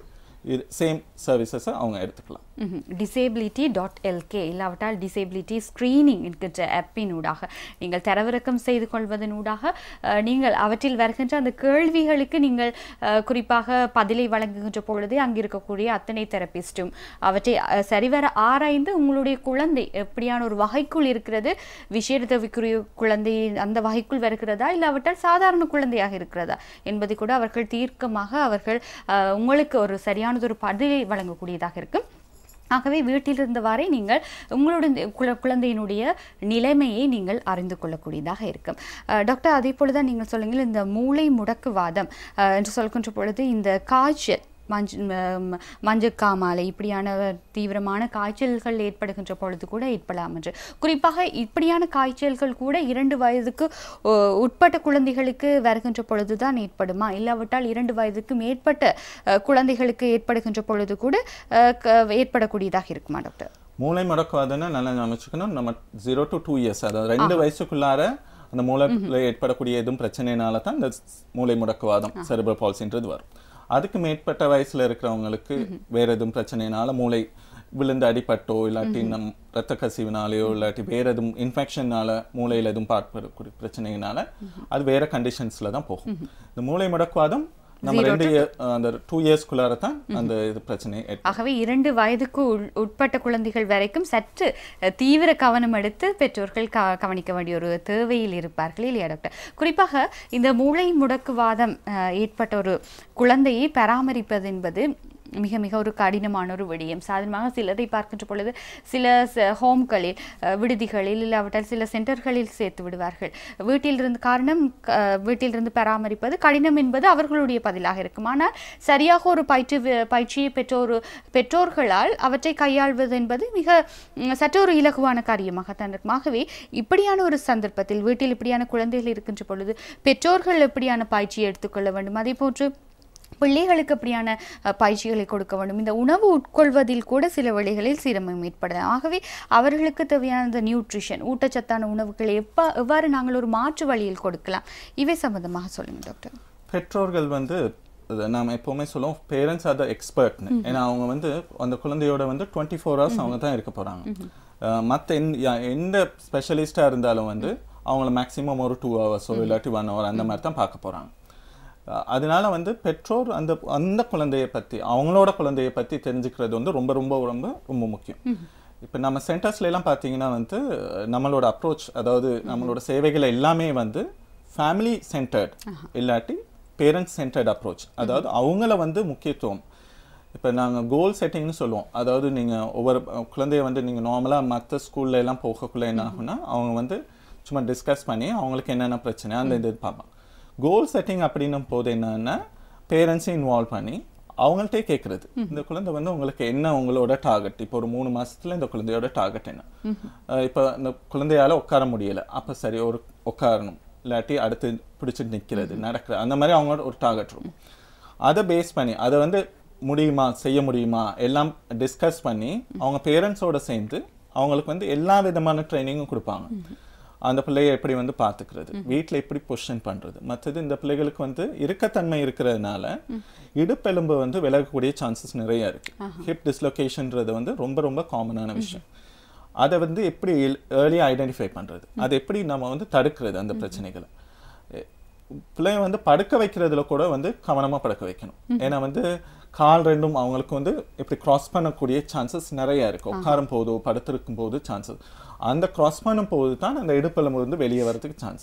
இது சேம் சர்வீசஸை அவங்க எடுத்துக்கலாம் டிசேபிலிட்டி டாட் எல்கே இல்லாவிட்டால் டிசேபிலிட்டி ஸ்க்ரீனிங் என்கின்ற ஆப்பினூடாக நீங்கள் தரவிறக்கம் செய்து கொள்வதனூடாக அஹ், நீங்கள் அவற்றில் வருகின்ற அந்த கேள்விகளுக்கு நீங்கள் அஹ், குறிப்பாக பதிலை வழங்குகின்ற பொழுது அங்கு இருக்கக்கூடிய அத்தனை தெரபிஸ்டும் அவற்றை அஹ், சரிவர ஆராய்ந்து உங்களுடைய குழந்தை எப்படியான ஒரு வகைக்குள் இருக்கிறது விஷயத்தவிக்குரிய குழந்தை அந்த வகைக்குள் வருகிறதா இல்லாவிட்டால் சாதாரண குழந்தையாக இருக்கிறதா என்பதை கூட அவர்கள் தீர்க்கமாக அவர்கள் அஹ், உங்களுக்கு ஒரு சரியானதொரு பதிலை வழங்கக்கூடியதாக இருக்கும் ஆகவே வீட்டில் இருந்தவாறே நீங்கள் உங்களுடைய இந்த குழ குழந்தையினுடைய நிலைமையை நீங்கள் அறிந்து கொள்ளக்கூடியதாக இருக்கும் அஹ், டாக்டர் அதே போல தான் நீங்கள் சொல்லுங்கள் இந்த மூளை முடக்குவாதம் அஹ், என்று சொல்கின்ற பொழுது இந்த காய்ச்சல் மஞ்ச ம- மஞ்சக்காமாலை இப்படியான தீவிரமான காய்ச்சல்கள் ஏற்படுகின்ற பொழுது கூட ஏற்படலாம் என்று குறிப்பாக இப்படியான காய்ச்சல்கள் கூட இரண்டு வயதுக்கு ஓ, உட்பட்ட குழந்தைகளுக்கு வருகின்ற பொழுதுதான் ஏற்படுமா இல்லாவிட்டால் இரண்டு வயதுக்கு மேற்பட்ட அஹ், குழந்தைகளுக்கு ஏற்படுகின்ற பொழுது கூட அஹ், க- ஏற்படக்கூடியதாக இருக்குமா டாக்டர் மூளை முடக்குவாதம்னா நல்லா ஞாபகம் நம்ம ஜீரோ டு டூ இயர்ஸ் அதாவது ரெண்டு வயசுக்குள்ளார அந்த மூளையில் ஏற்படக்கூடிய எதுவும் பிரச்சனைனால தான் இந்த ஸ்- மூளை முடக்குவாதம் செரிப்ரல் பால்சின்றது வரும் அதுக்கு மேற்பட்ட வயசுல இருக்கிறவங்களுக்கு வேற எதுவும் பிரச்சனைனால மூளை விழுந்து அடிபட்டோ இல்லாட்டி நம் ரத்த கசிவினாலேயோ இல்லாட்டி வேற எதுவும் இன்ஃபெக்ஷனால மூளையில எதுவும் பார்ப்படக்கூடிய பிரச்சனையினால அது வேற கண்டிஷன்ஸ்ல தான் போகும் இந்த மூளை முடக்குவாதம் நம்ம ரெண்டு year- அந்த டூ இயர்ஸ்க்குள்ளார தான் அந்த இது பிரச்சனை ஏற்படும். ஆகவே இரண்டு வயதுக்கு உள்- உட்பட்ட குழந்தைகள் வரைக்கும் சற்று அஹ், தீவிர கவனம் எடுத்து பெற்றோர்கள் க கவனிக்க வேண்டிய ஒரு தேவையில் இருப்பார்கள் இல்லையா டாக்டர் குறிப்பாக இந்த மூளை முடக்குவாதம் அஹ், ஏற்பட்ட ஒரு குழந்தையை பராமரிப்பது என்பது மிக மிக ஒரு கடினமான ஒரு விடயம் சாதாரணமாக சிலரை பார்க்கின்ற பொழுது சில ச- ஹோம்களில் அஹ், விடுதிகளில் இல்லாவிட்டால் சில சென்டர்களில் சேர்த்து விடுவார்கள் வீட்டிலிருந்து காரணம் க- வீட்டிலிருந்து பராமரிப்பது கடினம் என்பது அவர்களுடைய பதிலாக இருக்கும் ஆனால் சரியாக ஒரு பயிற்சி வி- பயிற்சியை பெற்ற ஒரு பெற்றோர்களால் அவற்றை கையாள்வது என்பது மிக ம், சற்று ஒரு இலகுவான காரியமாகத்தான் இருக்கும் ஆகவே இப்படியான ஒரு சந்தர்ப்பத்தில் வீட்டில் இப்படியான குழந்தைகள் இருக்கின்ற பொழுது பெற்றோர்கள் எப்படியான பயிற்சியை எடுத்துக்கொள்ள வேண்டும் அதே போன்று பிள்ளைகளுக்கு அப்படியான அஹ், பயிற்சிகளை கொடுக்க வேண்டும் இந்த உணவு உட்கொள்வதில் கூட சில வழிகளில் சிரமம் ஏற்படலாம் ஆகவே அவர்களுக்கு தேவையான இந்த நியூட்ரிஷன் ஊட்டச்சத்தான உணவுகளை எப்ப எவ்வாறு நாங்கள் ஒரு மாற்று வழியில் கொடுக்கலாம் இவை சம்பந்தமாக சொல்லுங்க டாக்டர் பெற்றோர்கள் வந்து அது நாம எப்பவுமே சொல்லுவோம் பேரண்ட்ஸ் ஆர் த எக்ஸ்பர்ட்னு ஏன்னா அவங்க வந்து அந்த குழந்தையோட வந்து டுவெண்ட்டி ஃபோர் ஹவர்ஸ் அவங்க தான் இருக்க போறாங்க அஹ் மத்த எந்த யா- எந்த ஸ்பெஷலிஸ்டா இருந்தாலும் வந்து அவங்கள மேக்ஸிமம் ஒரு டூ ஹவர்ஸோ இல்லாட்டி ஒன் ஹவர் அந்த மாதிரி தான் பார்க்க போறாங்க அஹ் அதனால வந்து பெற்றோர் அந்த அந்த குழந்தைய பத்தி அவங்களோட குழந்தைய பத்தி தெரிஞ்சுக்கிறது வந்து ரொம்ப ரொம்ப ரொம்ப ரொம்ப முக்கியம் இப்போ நம்ம சென்டர்ஸ்ல எல்லாம் பார்த்தீங்கன்னா வந்து நம்மளோட அப்ரோச் அதாவது நம்மளோட சேவைகள் எல்லாமே வந்து ஃபேமிலி சென்டர்ட் இல்லாட்டி பேரண்ட்ஸ் சென்டர்ட் அப்ரோச் அதாவது அவங்கள வந்து முக்கியத்துவம் இப்போ நாங்கள் கோல் செட்டிங்னு சொல்லுவோம் அதாவது நீங்கள் ஒவ்வொரு அஹ், குழந்தைய வந்து நீங்கள் நார்மலாக மற்ற ஸ்கூல்ல எல்லாம் போகக்குள்ள என்ன ஆகும்னா அவங்க வந்து சும்மா டிஸ்கஸ் பண்ணி அவங்களுக்கு என்னென்ன பிரச்சனை அந்த இது பார்ப்பாங்க கோல் செட்டிங் அப்படின்னும் போது என்னன்னா பேரண்ட்ஸையும் இன்வால்வ் பண்ணி அவங்கள்ட்டே கேட்குறது இந்த குழந்தை வந்து உங்களுக்கு என்ன உங்களோட டார்கெட் இப்போ ஒரு மூணு மாசத்துல இந்த குழந்தையோட டார்கெட் என்ன அஹ் இப்போ இந்த குழந்தையால உட்கார முடியல அப்போ சரி ஒரு உட்காரணும் இல்லாட்டி அடுத்து பிடிச்சிட்டு நிக்கிறது நடக்கிறது அந்த மாதிரி அவங்களோட ஒரு டார்கெட் இருக்கும் அதை பேஸ் பண்ணி அதை வந்து முடியுமா செய்ய முடியுமா எல்லாம் டிஸ்கஸ் பண்ணி அவங்க பேரண்ட்ஸோட சேர்ந்து அவங்களுக்கு வந்து எல்லா விதமான ட்ரைனிங்கும் கொடுப்பாங்க அந்த பிள்ளையை எப்படி வந்து பார்த்துக்கிறது வீட்டில் எப்படி பொசிஷன் பண்றது மற்றது இந்த பிள்ளைகளுக்கு வந்து இறுக்கத்தன்மை இருக்கிறதுனால இடுப்பெலும்பு வந்து விலகக்கூடிய சான்சஸ் நிறைய இருக்கு ஹிப் டிஸ்லொகேஷன்ன்றது வந்து ரொம்ப ரொம்ப காமனான விஷயம் அதை வந்து எப்படி ஏர்லியா ஐடென்டிஃபை பண்றது அதை எப்படி நம்ம வந்து தடுக்கிறது அந்த பிரச்சனைகளை எ- பிள்ளைய வந்து படுக்க வைக்கிறதுல கூட வந்து கவனமா படுக்க வைக்கணும் ஏன்னா வந்து கால் ரெண்டும் அவங்களுக்கு வந்து இப்படி கிராஸ் பண்ணக்கூடிய சான்சஸ் நிறைய இருக்கு உட்காரும் போதோ படுத்திருக்கும் போது சான்சஸ் அந்த கிராஸ் பண்ணும் போது தான் அந்த இடுப்பெலும்பு வந்து வெளியே வரதுக்கு சான்ஸ்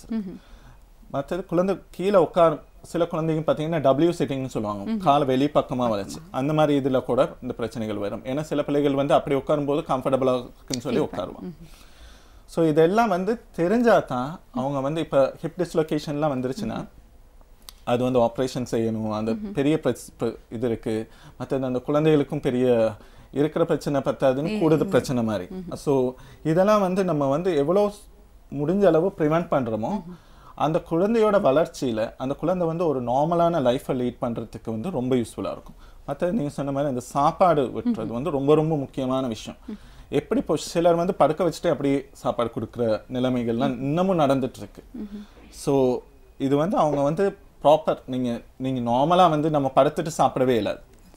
மற்றது குழந்தை கீழே உட்கார் சில குழந்தைங்க பார்த்தீங்கன்னா டபிள்யூ சிட்டிங்னு சொல்லுவாங்க காலை வெளி பக்கமா வளைச்சு அந்த மாதிரி இதுல கூட இந்த பிரச்சனைகள் வரும் ஏன்னா சில பிள்ளைகள் வந்து அப்படி உட்காரும்போது கம்ஃபர்டபுளா இருக்குன்னு சொல்லி உட்காருவாங்க ஸோ இதெல்லாம் வந்து தெரிஞ்சா தான் அவங்க வந்து இப்போ ஹிப் டிஸ்லொகேஷன்லாம் வந்துருச்சுன்னா அது வந்து ஆப்ரேஷன் செய்யணும் அந்த பெரிய பிரச்- பிர- இது இருக்கு மற்றது அந்த குழந்தைகளுக்கும் பெரிய இருக்கிற பிரச்சனை பத்தாதுன்னு கூடுதல் பிரச்சனை மாதிரி ஸோ இதெல்லாம் வந்து நம்ம வந்து எவ்வளோ முடிஞ்ச அளவு ப்ரிவென்ட் பண்றோமோ அந்த குழந்தையோட வளர்ச்சியில அந்த குழந்தை வந்து ஒரு நார்மலான லைஃப்பை லீட் பண்றதுக்கு வந்து ரொம்ப யூஸ்ஃபுல்லா இருக்கும் மற்றது நீங்க சொன்ன மாதிரி அந்த சாப்பாடு விட்டுறது வந்து ரொம்ப ரொம்ப முக்கியமான விஷயம் எப்படி இப்போ சிலர் வந்து படுக்க வச்சுட்டு அப்படியே சாப்பாடு கொடுக்குற நிலைமைகள்லாம் இன்னமும் நடந்துட்டு இருக்கு ஸோ இது வந்து அவங்க வந்து ப்ராப்பர் நீங்க நீங்க நார்மலா வந்து நம்ம படுத்துட்டு சாப்பிடவே இல்லை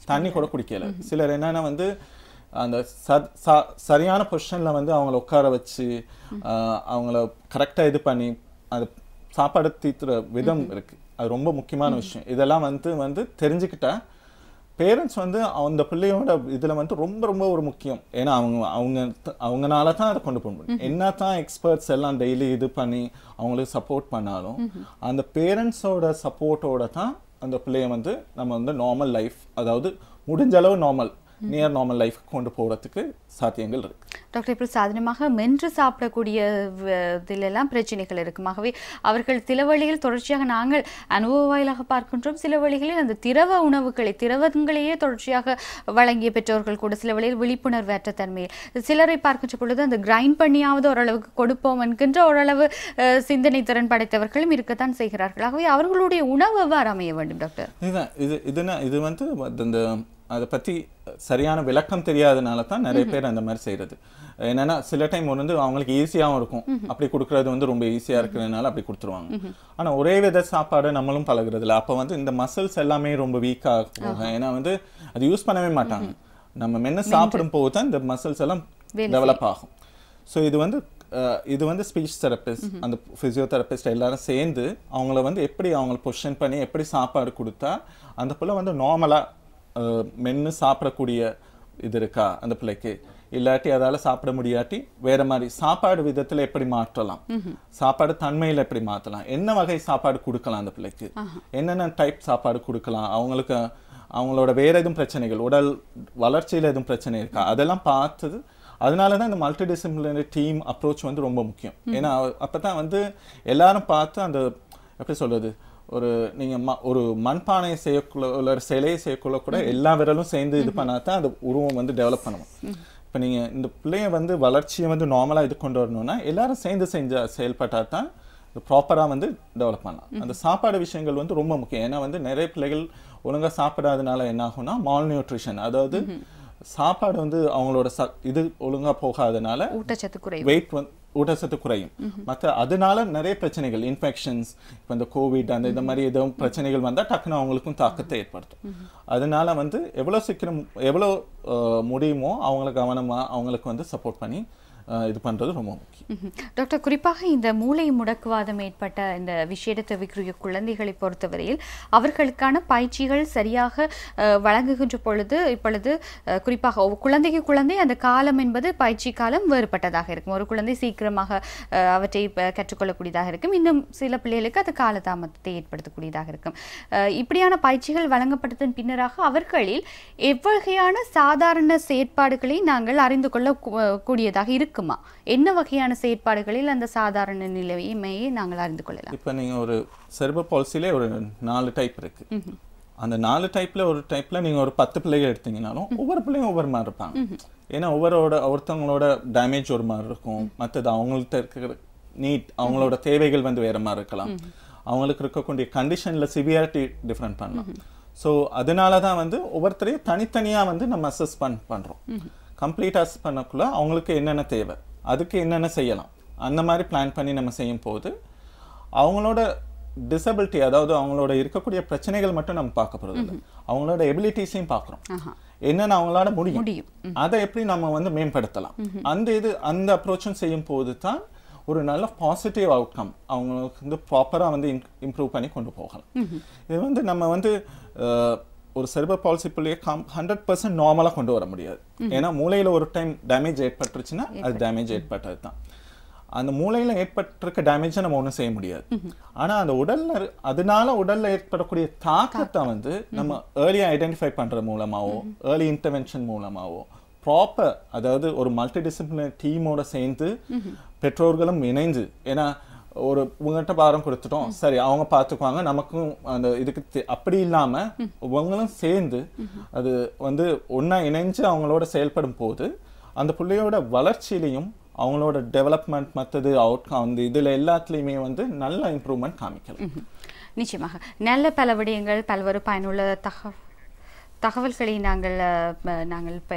தண்ணி கூட குடிக்கல சிலர் என்னன்னா வந்து அந்த ச- ச- சரியான பொசிஷன்ல வந்து அவங்கள உட்கார வச்சு ஆஹ், அவங்கள கரெக்டா இது பண்ணி அது சாப்பாடு தீத்துற விதம் இருக்கு அது ரொம்ப முக்கியமான விஷயம் இதெல்லாம் வந்து வந்து தெரிஞ்சுக்கிட்டா பேரண்ட்ஸ் வந்து அந்த பிள்ளையோட இதுல வந்து ரொம்ப ரொம்ப ஒரு முக்கியம் ஏன்னா அவங்க அவங்க அவங்கனால தான் அதை கொண்டு போக முடியும் என்ன தான் எக்ஸ்பர்ட்ஸ் எல்லாம் டெய்லி இது பண்ணி அவங்களுக்கு சப்போர்ட் பண்ணாலும் அந்த பேரண்ட்ஸோட சப்போர்ட்டோட தான் அந்த பிள்ளைய வந்து நம்ம வந்து நார்மல் லைஃப் அதாவது முடிஞ்ச அளவு நார்மல் நியர் நார்மல் லைஃப் கொண்டு போறதுக்கு சாத்தியங்கள் இருக்கு டாக்டர் இப்போ சாதாரணமாக மென்று சாப்பிடக்கூடிய வ- இதிலெல்லாம் பிரச்சனைகள் இருக்குமாகவே அவர்கள் சில வழியில் தொடர்ச்சியாக நாங்கள் அனுபவ வாயிலாக பார்க்கின்றோம் சில வழிகளில் அந்த திரவ உணவுகளை திரவங்களையே தொடர்ச்சியாக வழங்கிய பெற்றோர்கள் கூட சில வழியில் விழிப்புணர்வற்ற தன்மையில் சிலரை பார்க்கின்ற பொழுது அந்த கிரைண்ட் பண்ணியாவது ஓரளவுக்கு கொடுப்போம் என்கின்ற ஓரளவு அஹ், சிந்தனை திறன் படைத்தவர்களும் இருக்கத்தான் செய்கிறார்கள் ஆகவே அவர்களுடைய உணவு எவ்வாறு அமைய வேண்டும் டாக்டர் இதுதான் இது இதுனா இது வந்து இந்த அதை பத்தி சரியான விளக்கம் தெரியாதனால தான் நிறைய பேர் அந்த மாதிரி செய்யறது என்னன்னா சில டைம் வந்து அவங்களுக்கு ஈஸியாகவும் இருக்கும் அப்படி கொடுக்கறது வந்து ரொம்ப ஈஸியா இருக்கிறதுனால அப்படி கொடுத்துருவாங்க ஆனா ஒரே வித சாப்பாடு நம்மளும் பழகுறது இல்ல அப்ப வந்து இந்த மசில்ஸ் எல்லாமே ரொம்ப வீக்கா போகும் ஏன்னா வந்து அது யூஸ் பண்ணவே மாட்டாங்க நம்ம மென்னு சாப்பிடும் போது தான் இந்த மசில்ஸ் எல்லாம் டெவலப் ஆகும் ஸோ இது வந்து அஹ், இது வந்து ஸ்பீச் தெரபிஸ்ட் அந்த ஃபிசியோதெரபிஸ்ட் எல்லாரும் சேர்ந்து அவங்கள வந்து எப்படி அவங்கள பொசிஷன் பண்ணி எப்படி சாப்பாடு கொடுத்தா அந்த பிள்ளை வந்து நார்மலாக மென்று சாப்பிடக்கூடிய இது இருக்கா அந்த பிள்ளைக்கு இல்லாட்டி அதால சாப்பிட முடியாட்டி வேற மாதிரி சாப்பாடு விதத்துல எப்படி மாற்றலாம் சாப்பாடு தன்மையில எப்படி மாத்தலாம் என்ன வகை சாப்பாடு கொடுக்கலாம் அந்த பிள்ளைக்கு என்னென்ன டைப் சாப்பாடு கொடுக்கலாம் அவங்களுக்கு அவங்களோட வேற எதுவும் பிரச்சனைகள் உடல் வளர்ச்சியில எதுவும் பிரச்சனை இருக்கா அதெல்லாம் பார்த்தது அதனால தான் இந்த மல்டி டிசிப்ளினரி டீம் அப்ரோச் வந்து ரொம்ப முக்கியம் ஏன்னா அவ- அப்பதான் வந்து எல்லாரும் பார்த்து அந்த எப்படி சொல்றது ஒரு நீங்க ம- ஒரு மண்பானை செய்யக்குள்ள ஒரு சிலையை செய்யக்குள்ள கூட எல்லா விரலும் சேர்ந்து இது பண்ணா தான் அந்த உருவம் வந்து டெவலப் பண்ணுவோம் இப்போ நீங்க இந்த பிள்ளைய வந்து வளர்ச்சியை வந்து நார்மலா இது கொண்டு வரணும்னா எல்லாரும் சேர்ந்து செஞ்ச செயல்பட்டா தான் ப்ராப்பரா வந்து டெவலப் பண்ணலாம் அந்த சாப்பாடு விஷயங்கள் வந்து ரொம்ப முக்கியம் ஏன்னா வந்து நிறைய பிள்ளைகள் ஒழுங்கா சாப்பிடாதனால என்ன ஆகும்னா மால் நியூட்ரிஷன் அதாவது சாப்பாடு வந்து அவங்களோட ச- இது ஒழுங்கா போகாதனால ஊட்டச்சத்து குறைவு வெயிட் வந்து ஊட்டச்சத்து குறையும் மற்ற அதனால நிறைய பிரச்சனைகள் இன்ஃபெக்ஷன்ஸ் இப்போ இந்த கோவிட் அந்த இந்த மாதிரி எதுவும் பிரச்சனைகள் வந்தா டக்குன்னு அவங்களுக்கும் தாக்கத்தை ஏற்படுத்தும் அதனால வந்து எவ்வளவு சீக்கிரம் எவ்வளவு அஹ், முடியுமோ அவங்கள கவனமா அவங்களுக்கு வந்து சப்போர்ட் பண்ணி அஹ், இது பண்றது ரொம்ப முக்கியம் ம்ஹும். டாக்டர் குறிப்பாக இந்த மூளை முடக்குவாதம் ஏற்பட்ட இந்த விஷயத்தை விக்ரிய குழந்தைகளை பொறுத்தவரையில் அவர்களுக்கான பயிற்சிகள் சரியாக அஹ், வழங்குகின்ற பொழுது இப்பொழுது அஹ், குறிப்பாக ஒவ்வொரு குழந்தைக்கு குழந்தை அந்த காலம் என்பது பயிற்சி காலம் வேறுபட்டதாக இருக்கும் ஒரு குழந்தை சீக்கிரமாக அஹ், அவற்றை ப- கற்றுக்கொள்ளக்கூடியதாக இருக்கும் இன்னும் சில பிள்ளைகளுக்கு அது காலதாமதத்தை ஏற்படுத்தக்கூடியதாக இருக்கும் அஹ், இப்படியான பயிற்சிகள் வழங்கப்பட்டதன் பின்னராக அவர்களில் எவ்வகையான சாதாரண செயற்பாடுகளை நாங்கள் அறிந்து கொள்ள கூ- கூடியதாக இருக்குமா என்ன வகையான செயற்பாடுகளில் அந்த சாதாரண நிலைமையை நாங்கள் அறிந்து கொள்ளலாம் இப்போ நீங்க ஒரு செர்ப பாலிசிலே ஒரு நாலு டைப் இருக்கு அந்த நாலு டைப்ல ஒரு டைப்ல நீங்க ஒரு பத்து பிள்ளைகள் எடுத்தீங்கனாலும் ஒவ்வொரு பிள்ளையும் ஒவ்வொரு மாதிரி இருப்பாங்க ஏன்னா ஒவ்வொருவோட ஒருத்தவங்களோட டேமேஜ் ஒரு மாதிரி இருக்கும் மற்றது அவங்கள்ட்ட இருக்கிற நீட் அவங்களோட தேவைகள் வந்து வேற மாதிரி இருக்கலாம் அவங்களுக்கு இருக்கக்கூடிய கண்டிஷன்ல சிவியாரிட்டி டிஃப்ரெண்ட் பண்ணலாம் ஸோ அதனால தான் வந்து ஒவ்வொருத்தரையும் தனித்தனியா வந்து நம்ம அசஸ் பண் பண்றோம் கம்ப்ளீட் அசஸ் பண்ணக்குள்ள அவங்களுக்கு என்னென்ன தேவை அதுக்கு என்னென்ன செய்யலாம் அந்த மாதிரி பிளான் பண்ணி நம்ம செய்யும் போது அவங்களோட டிசபிலிட்டி அதாவது அவங்களோட இருக்கக்கூடிய பிரச்சனைகள் மட்டும் நம்ம பார்க்க போறது இல்ல அவங்களோட எபிலிட்டிஸையும் பார்க்குறோம் ஆஹா. என்னென்ன அவங்களால முடியும் முடியும் அதை எப்படி நம்ம வந்து மேம்படுத்தலாம் அந்த இது அந்த அப்ரோச்சும் செய்யும் போது தான் ஒரு நல்ல பாசிட்டிவ் அவுட்கம் அவங்களுக்கு வந்து ப்ராப்பராக வந்து இம்ப்ரூவ் பண்ணி கொண்டு போகலாம் இது வந்து நம்ம வந்து அஹ், ஒரு செர்பர் பாலிசி பிள்ளையை கம் ஹண்ட்ரட் பர்சன்ட் நார்மலாக கொண்டு வர முடியாது ஏன்னா மூளையில் ஒரு டைம் டேமேஜ் ஏற்பட்டுருச்சுன்னா அது டேமேஜ் ஏற்பட்டது தான் அந்த மூளையில ஏற்பட்டிருக்க டேமேஜை நம்ம ஒண்ணும் செய்ய முடியாது ஆனா அந்த உடல்ல இரு- அதனால உடல்ல ஏற்படக்கூடிய தாக்கத்தை வந்து நம்ம ஏர்லியா ஐடென்டிஃபை பண்ற மூலமாவோ ஏர்லி இன்டர்வென்ஷன் மூலமாவோ ப்ராப்பர் அதாவது ஒரு மல்டி டிசிப்ளினரி டீமோட சேர்ந்து பெற்றோர்களும் இணைந்து ஏன்னா ஒரு உங்ககிட்ட பாரம் கொடுத்துட்டோம் சரி அவங்க பார்த்துக்குவாங்க நமக்கும் அந்த இதுக்கு தே- அப்படி இல்லாம இவங்களும் சேர்ந்து அது வந்து ஒண்ணா இணைஞ்சு அவங்களோட செயல்படும் போது அந்த பிள்ளையோட வளர்ச்சியிலையும் அவங்களோட டெவலப்மெண்ட் மற்றது அவுட்கம் அந்த இதுல எல்லாத்துலேயுமே வந்து நல்ல இம்ப்ரூவ்மெண்ட் காமிக்கலாம் ம்ஹும். நிச்சயமாக நல்ல பல விடயங்கள் பல்வேறு பயனுள்ள தக தகவல்களை நாங்கள் அஹ், ப- நாங்கள் ப-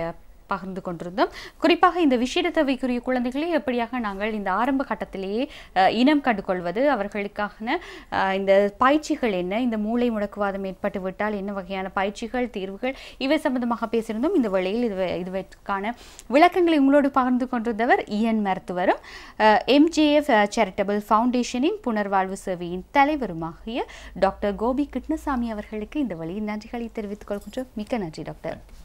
பகிர்ந்து கொண்டிருந்தோம் குறிப்பாக இந்த விசேட தேவைக்குரிய குழந்தைகளை எப்படியாக நாங்கள் இந்த ஆரம்ப கட்டத்திலேயே அஹ், இனம் கண்டுகொள்வது அவர்களுக்கான அஹ், இந்த பயிற்சிகள் என்ன இந்த மூளை முடக்குவாதம் ஏற்பட்டு விட்டால் என்ன வகையான பயிற்சிகள் தீர்வுகள் இவை சம்பந்தமாக பேசியிருந்தோம் இந்த வேளையில் இது இதுவற்கான விளக்கங்களை உங்களோடு பகிர்ந்து கொண்டிருந்தவர் இஎன் மருத்துவரும் எம்ஜேஎஃப் சேரிட்டபிள் ஃபவுண்டேஷனின் புனர்வாழ்வு சேவையின் தலைவருமாகிய டாக்டர் கோபி கிருஷ்ணசாமி அவர்களுக்கு இந்த வழியில் நன்றிகளை தெரிவித்துக் கொள்கின்றோம் மிக்க நன்றி டாக்டர்